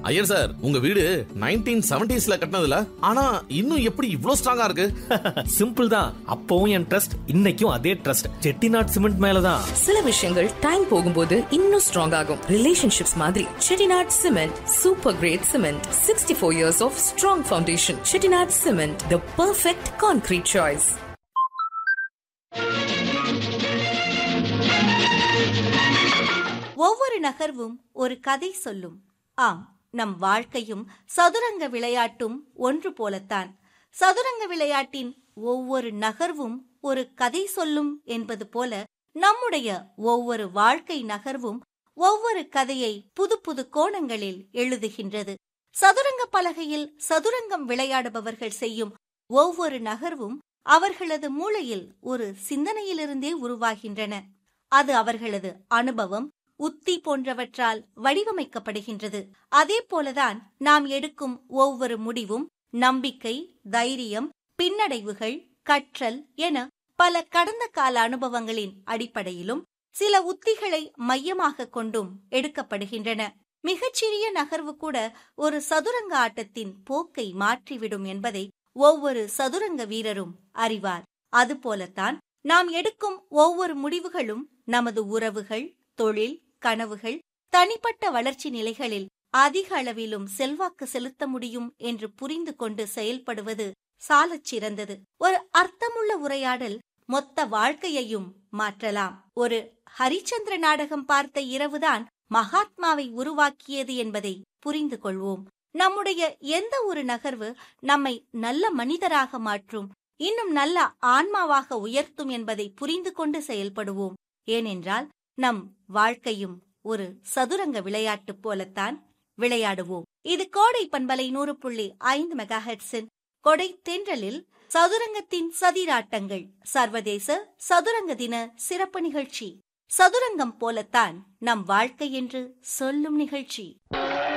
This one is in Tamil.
ஐயர் சார் உங்க வீடு நைன்டீன் செவன்டிஸ்ல கட்டினதுல ஆனா இன்னும் எப்படி இவ்ளோ ஸ்ட்ராங்கா இருக்கு சிம்பிள் தான் அப்பவும் என் ட்ரஸ்ட் இன்னைக்கும் அதே ட்ரஸ்ட் செட்டிநாட் சிமெண்ட் மேலதான் சில விஷயங்கள் டைம் போகும்போது இன்னும் ஸ்ட்ராங் ஆகும் ரிலேஷன்ஷிப்ஸ் மாதிரி Chettinad cement super great cement sixty four years of strong foundation Chettinad cement the perfect concrete choice ஒவ்வொரு நகர்வும் ஒரு கதை சொல்லும் ஆம் நம் வாழ்க்கையும் சதுரங்க விளையாட்டும் ஒன்று போலத்தான் சதுரங்க விளையாட்டின் ஒவ்வொரு நகர்வும் ஒரு கதை சொல்லும் என்பது போல நம்முடைய ஒவ்வொரு வாழ்க்கை நகர்வும் ஒவ்வொரு கதையை புது புது கோணங்களில் எழுதுகின்றது சதுரங்க பலகையில் சதுரங்கம் விளையாடுபவர்கள் செய்யும் ஒவ்வொரு நகர்வும் அவர்களது மூளையில் ஒரு சிந்தனையிலிருந்தே உருவாகின்றன அது அவர்களது அனுபவம் உத்தி போன்றவற்றால் வடிவமைக்கப்படுகின்றது அதே போலதான் நாம் எடுக்கும் ஒவ்வொரு முடிவும் நம்பிக்கை தைரியம் பின்னடைவுகள் கற்றல் என பல கடந்த கால அனுபவங்களின் அடிப்படையிலும் சில உத்திகளை மையமாக கொண்டும் எடுக்கப்படுகின்றன மிகச்சிறிய நகர்வு கூட ஒரு சதுரங்க ஆட்டத்தின் போக்கை மாற்றிவிடும் என்பதை ஒவ்வொரு சதுரங்க வீரரும் அறிவார் அதுபோலத்தான் நாம் எடுக்கும் ஒவ்வொரு முடிவுகளும் நமது உறவுகள் தொழில் கனவுகள் தனிப்பட்ட வளர்ச்சி நிலைகளில் அதிக அளவிலும் செல்வாக்கு செலுத்த முடியும் என்று புரிந்து கொண்டு செயல்படுவது சாலச் சிறந்தது ஒரு அர்த்தமுள்ள உரையாடல் மொத்த வாழ்க்கையையும் மாற்றலாம் ஒரு ஹரிச்சந்திர நாடகம் பார்த்த இரவுதான் மகாத்மாவை உருவாக்கியது என்பதை புரிந்து கொள்வோம் நம்முடைய எந்த ஒரு நகர்வு நம்மை நல்ல மனிதராக மாற்றும் இன்னும் நல்ல ஆன்மாவாக உயர்த்தும் என்பதை புரிந்து கொண்டு செயல்படுவோம் ஏனென்றால் நம் வாழ்க்கையும் ஒரு சதுரங்க விளையாட்டு போலத்தான் விளையாடுவோம் இது கோடை பண்பலை நூறு புள்ளி ஐந்து மெகாஹெட்ஸின் கொடை தென்றலில் சதுரங்கத்தின் சதிராட்டங்கள் சர்வதேச சதுரங்க தின சிறப்பு நிகழ்ச்சி சதுரங்கம் போலத்தான் நம் வாழ்க்கை என்று சொல்லும் நிகழ்ச்சி